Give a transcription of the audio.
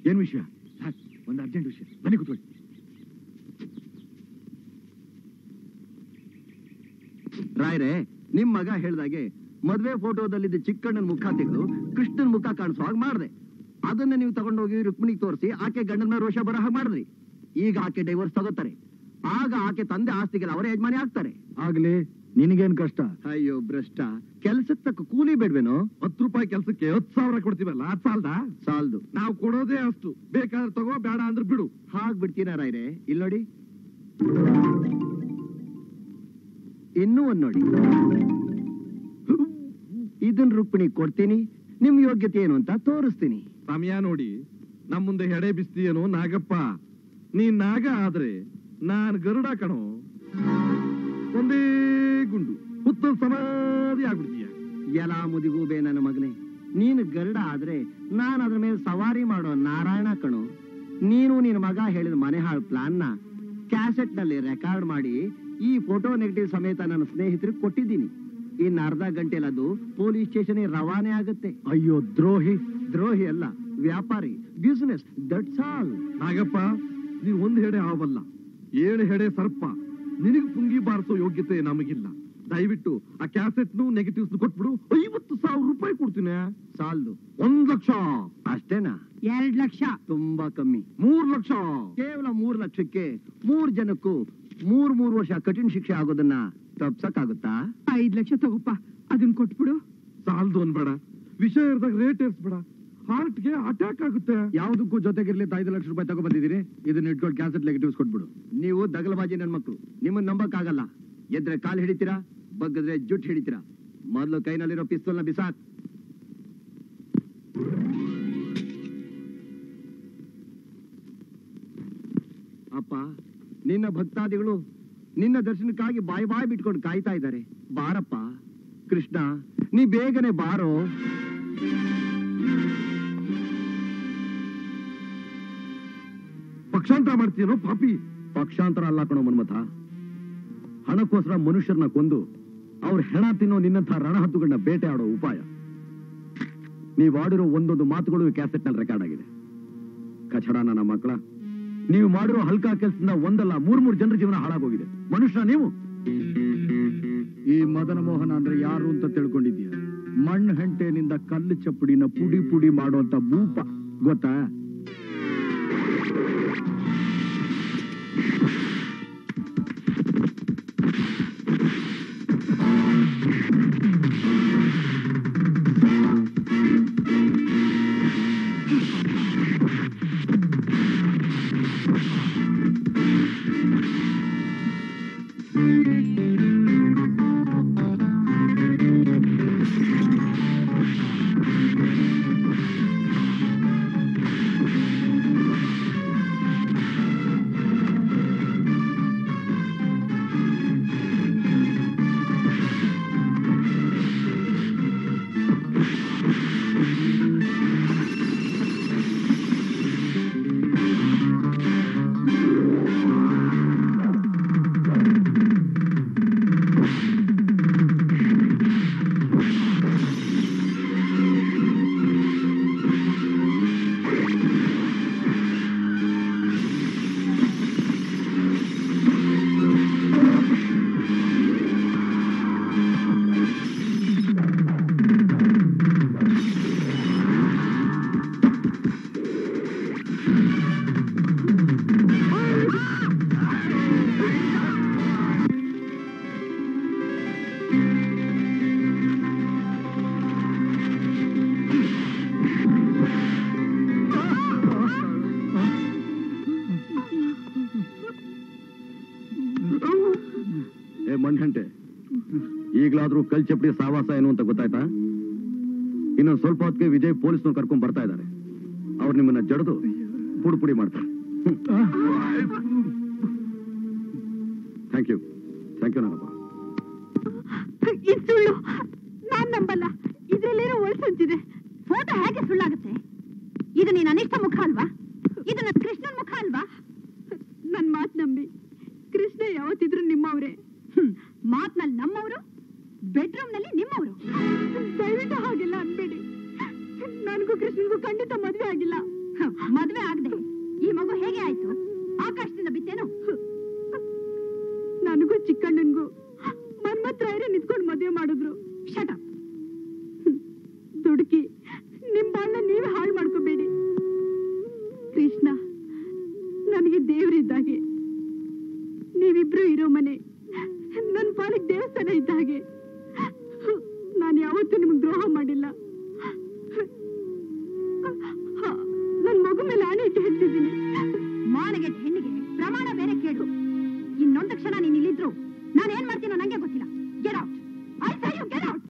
ಏನ್ ವಿಷಯ ಸರ್ ಒಂದು ಅರ್ಜೆಂಟ್ ವಿಷಯ ಬನ್ನಿ ಕೂತ್ಕೊಳ್ಳಿ ರಾಯ್ರೆ ನಿಮ್ ಮಗ ಹೇಳ್ದಾಗೆ ಮದ್ವೆ ಫೋಟೋದಲ್ಲಿದ್ದ ಚಿಕ್ಕಣ್ಣನ ಮುಖ ತೆಗೆದು ಕೃಷ್ಣನ್ ಮುಖ ಕಾಣಿಸೋ ಹಾಗೆ ಮಾಡಿದೆ ಅದನ್ನ ನೀವು ತಗೊಂಡೋಗಿ ರುಕ್ಮಿಣಿಗೆ ತೋರಿಸಿ ಆಕೆ ಗಂಡನ ಮೇಲೆ ರೋಷ ಬರೋ ಹಾಗೆ ಮಾಡಿದ್ರಿ ಈಗ ಆಕೆ ಡೈವರ್ಸ್ ತಗೋತಾರೆ ಆಗ ಆಕೆ ತಂದೆ ಆಸ್ತಿಗೆಲ್ಲ ಅವರೇ ಯಜಮಾನಿ ಆಗ್ತಾರೆ ಆಗ್ಲಿ ನಿನಗೇನ್ ಕಷ್ಟ ಅಯ್ಯೋ ಭ್ರಷ್ಟ ಕೆಲ್ಸಕ್ಕೆ ತಕ್ಕ ಕೂಲಿ ಬೇಡ್ವೇನೋ ಹತ್ತು ರೂಪಾಯಿ ಕೆಲ್ಸಕ್ಕೆ ಹತ್ತು ಸಾವಿರ ಕೊಡ್ತೀವಲ್ಲ ಅದ್ ಸಾಲ್ದ ಸಾಲ್ದು ನಾವು ಕೊಡೋದೇ ಅಷ್ಟು ಬೇಕಾದ್ರೆ ತಗೋ ಬೇಡ ಅಂದ್ರೆ ಬಿಡು ಹಾಗ್ ಬಿಡ್ತೀರಾ ರಾಯ್ರೆ ಇಲ್ಲಿ ನೋಡಿ ಇನ್ನೂ ಒಂದ್ ನೋಡಿ ಇದನ್ ರುಕ್ಮಿಣಿ ಕೊಡ್ತೀನಿ ನಿಮ್ ಯೋಗ್ಯತೆ ಏನು ಅಂತ ತೋರಿಸ್ತೀನಿ ಸಮಯ ನೋಡಿ ನಮ್ ಮುಂದೆ ಹೆಡೆ ಬಿಸ್ತೀಯೇನೋ ನಾಗಪ್ಪ ನೀ ನಾಗ ಆದ್ರೆ ನಾನ್ ಗರುಡ ಕಣೋ ಒಂದೇ ಗುಂಡು ಹುತ್ತ ಸಮಾಧಿ ಆಗ್ಬಿಡ್ತೀಯ ಎಲ ಮುದಿಗೂಬೆ ನನ್ನ ಮಗನೇ ನೀನು ಗರುಡ ಆದ್ರೆ ನಾನು ಅದ್ರ ಮೇಲೆ ಸವಾರಿ ಮಾಡೋ ನಾರಾಯಣ ಕಣೋ ನೀನು ನಿನ್ನ ಮಗ ಹೇಳಿದ ಮನೆ ಹಾಳು ಪ್ಲಾನ್ ನ ಕ್ಯಾಸೆಟ್ ನಲ್ಲಿ ರೆಕಾರ್ಡ್ ಮಾಡಿ ಈ ಫೋಟೋ ನೆಗೆಟಿವ್ ಸಮೇತ ನನ್ನ ಸ್ನೇಹಿತರಿಗೆ ಕೊಟ್ಟಿದ್ದೀನಿ ಇನ್ನು ಅರ್ಧ ಗಂಟೆಲಿ ಅದು ಪೊಲೀಸ್ ಸ್ಟೇಷನ್ ರವಾನೆ ಆಗುತ್ತೆ ಅಯ್ಯೋ ದ್ರೋಹಿ ದ್ರೋಹಿ ಅಲ್ಲ ವ್ಯಾಪಾರಿ ಬಿಸ್ನೆಸ್ ದಟ್ಸ್ ಆಲ್ ನಾಗಪ್ಪ ನೀನ್ ಒಂದ್ ಹೆಡೆ ಆವಲ್ಲ ಏಳು ಹೆಡೆ ಸರ್ಪ ನಿನಗ್ ಪುಂಗಿ ಬಾರಿಸೋ ಯೋಗ್ಯತೆ ನಮಗಿಲ್ಲ ದಯವಿಟ್ಟು ಆ ಕ್ಯಾಸೆಟ್ನು ನೆಗೆಟಿವ್ಸ್ ಕೊಟ್ಬಿಡು ಐವತ್ತು ಸಾವಿರ ರೂಪಾಯಿ ಕೊಡ್ತೀನಿ ಸಾಲ್ದು ಒಂದ್ ಲಕ್ಷ ಅಷ್ಟೇನಾ ಎರಡ್ ಲಕ್ಷ ತುಂಬಾ ಕಮ್ಮಿ ಮೂರ್ ಲಕ್ಷ ಕೇವಲ ಮೂರ್ ಲಕ್ಷಕ್ಕೆ ಮೂರ್ ಜನಕ್ಕೂ ಮೂರ್ ಮೂರ್ ವರ್ಷ ಕಠಿಣ ಶಿಕ್ಷೆ ಆಗೋದನ್ನ ತಪ್ಸಕ್ಕಾಗುತ್ತಾ ಐದ್ ಲಕ್ಷ ತಗೋಪ್ಪ ಅದನ್ನ ಕೊಟ್ಬಿಡು ಸಾಲದು ಅನ್ಬೇಡ ವಿಷಯ ಇರ್ದಾಗ ರೇಟ್ ಏರ್ಸ್ಬೇಡ ಹಾರ್ಟ್ಗೆ ಅಟ್ಯಾಕ್ ಆಗುತ್ತೆ ಯಾವ್ದಕ್ಕೂ ಜೊತೆಗಿರ್ಲಿ ಐದು ಲಕ್ಷ ರೂಪಾಯಿ ತಗೋ ಬಂದಿದ್ದೀರಿ ಇದನ್ನ ಇಟ್ಕೊಂಡು ಕ್ಯಾಸೆಟ್ ನೆಗೆಟಿವ್ಸ್ ಕೊಟ್ಬಿಡು ನೀವು ದಗಲಬಾಜಿ ನನ್ ಮಕ್ಕಳು ನಿಮ್ಮನ್ನ ನಂಬಕ್ಕಾಗಲ್ಲ ಎದ್ರೆ ಕಾಲ್ ಹಿಡಿತೀರಾ ಬಗ್ಗದ್ರೆ ಜುಟ್ ಹಿಡಿತೀರಾ ಮೊದಲು ಕೈನಲ್ಲಿರೋ ಪಿಸ್ತೂಲ್ನ ಬಿಸಾಕ್ ಅಪ್ಪ ನಿನ್ನ ಭಕ್ತಾದಿಗಳು ನಿನ್ನ ದರ್ಶನಕ್ಕಾಗಿ ಬಾಯಿ ಬಾಯಿ ಬಿಟ್ಕೊಂಡು ಕಾಯ್ತಾ ಇದ್ದಾರೆ ಬಾರಪ್ಪ ಕೃಷ್ಣ ನೀ ಬೇಗನೆ ಬಾರೋ ಪಕ್ಷಾಂತರ ಮಾಡ್ತೀನೋ ಪಾಪಿ ಪಕ್ಷಾಂತರ ಅಲ್ಲ ಕಣೋ ಮನ್ಮಥ ಹಣಕ್ಕೋಸ್ಕರ ಮನುಷ್ಯರನ್ನ ಕೊಂದು ಅವ್ರ ಹೆಣ ತಿನ್ನೋ ನಿನ್ನಂಥ ರಣಹದ್ದುಗಳನ್ನ ಬೇಟೆ ಆಡೋ ಉಪಾಯ ನೀವಾಡಿರೋ ಒಂದೊಂದು ಮಾತುಗಳು ಕ್ಯಾಸೆಟ್ ನಲ್ಲಿ ರೆಕಾರ್ಡ್ ಆಗಿದೆ ಕಚಡ ನನ್ನ ಮಕ್ಕಳ ನೀವು ಮಾಡಿರೋ ಹಲ್ಕಾ ಕೆಲಸದಿಂದ ಒಂದಲ್ಲ ಮೂರ್ ಮೂರ್ ಜನರ ಜೀವನ ಹಾಳಾಗೋಗಿದೆ ಮನುಷ್ಯ ನೀವು ಈ ಮದನ ಮೋಹನ ಅಂದ್ರೆ ಯಾರು ಅಂತ ತಿಳ್ಕೊಂಡಿದ್ಯಾ ಮಣ್ಣು ಹೆಂಟೆನಿಂದ ಕಲ್ಲು ಚಪ್ಪಡಿನ ಪುಡಿ ಪುಡಿ ಮಾಡುವಂತ ಭೂಪ ಗೊತ್ತಾ ಏ ಮಣ್ಹಂಟೆ ಈಗಲಾದ್ರೂ ಕಲ್ ಚಪ್ಪಡಿ ಸಾವಾಸ ಏನು ಅಂತ ಗೊತ್ತಾಯ್ತಾ ಇನ್ನೊಂದು ಸ್ವಲ್ಪ ಹೊತ್ತಿಗೆ ವಿಜಯ್ ಪೊಲೀಸ್ನವ್ರು ಕರ್ಕೊಂಡ್ ಬರ್ತಾ ಇದ್ದಾರೆ ಅವ್ರು ನಿಮ್ಮನ್ನ ಜಡ್ದು ಪುಡಿ ಪುಡಿ ಮಾಡ್ತಾರೆ ಥ್ಯಾಂಕ್ ಯು ಥ್ಯಾಂಕ್ ಯು ನಾನಪ್ಪ ಇದು ಸುಳ್ಳು ನಾನ್ ನಂಬಲ್ಲ ಇದ್ರಲ್ಲಿರೋ ಒಳ್ಸಂಚಿದೆ ಫೋಟೋ ಹೇಗೆ ಸುಳ್ಳಾಗುತ್ತೆ ಇದು ನೀನ್ ಅನಿಷ್ಟ ಮುಖ ಅಲ್ವಾ ಇದು ನನ್ನ ಕೃಷ್ಣನ್ ಮುಖ ಅಲ್ವಾ ನನ್ ಮಾತ್ ನಂಬಿ ಕೃಷ್ಣ ಯಾವತ್ತಿದ್ರು ನಿಮ್ಮವ್ರೆ ಮಾತ್ನಲ್ಲಿ ನಮ್ಮವರು ಬೆಡ್ರೂಮ್ ನಲ್ಲಿ ನಿಮ್ಮವರು ದಯವಿಟ್ಟು ಹಾಗೆಲ್ಲ ಅನ್ಬೇಡಿ ನನಗೂ ಕೃಷ್ಣನ್ಗೂ ಖಂಡಿತ ಮದ್ವೆ ಆಗಿಲ್ಲ ಮದ್ವೆ ಆಗದೆ ಈ ಮಗು ಹೇಗೆ ಆಯ್ತು ಆಕಾಶದಿಂದ ಬಿತ್ತೇನು ನನಗೂ ಚಿಕ್ಕಣ್ಣನ್ಗೂ ಮನ್ಮತ್ರಾಯರೇ ನಿಂತ್ಕೊಂಡು ಮದುವೆ ಮಾಡಿದ್ರು ಶಟ ದುಡುಕಿ ನಿಮ್ ಬಾಳ್ನ ನೀವೇ ಹಾಳು ಮಾಡ್ಕೋಬೇಡಿ ಕೃಷ್ಣ ನನಗೆ ದೇವರಿದ್ದಾಗೆ ನೀವಿಬ್ರು ಇರೋ ಮನೆ ನನ್ನ ಪಾಲಿಗೆ ದೇವಸ್ಥಾನ ಇದ್ದಾಗೆ ನಾನು ಯಾವತ್ತೂ ನಿಮ್ಗೆ ದ್ರೋಹ ಮಾಡಿಲ್ಲ ನನ್ನ ಮಗು ಮೇಲೆ ಆಣೆ ಇಟ್ಟು ಹೇಳ್ತಿದ್ದೀನಿ ಮಾನಗೆ ಹೆಣ್ಣಿಗೆ ಪ್ರಮಾಣ ಬೇರೆ ಕೇಳು ಇನ್ನೊಂದು ಕ್ಷಣ ನೀನ್ ಇಲ್ಲಿದ್ರು ನಾನು ಏನ್ ಮಾಡ್ತೀನೋ ನಂಗೆ ಗೊತ್ತಿಲ್ಲ get out I say you get out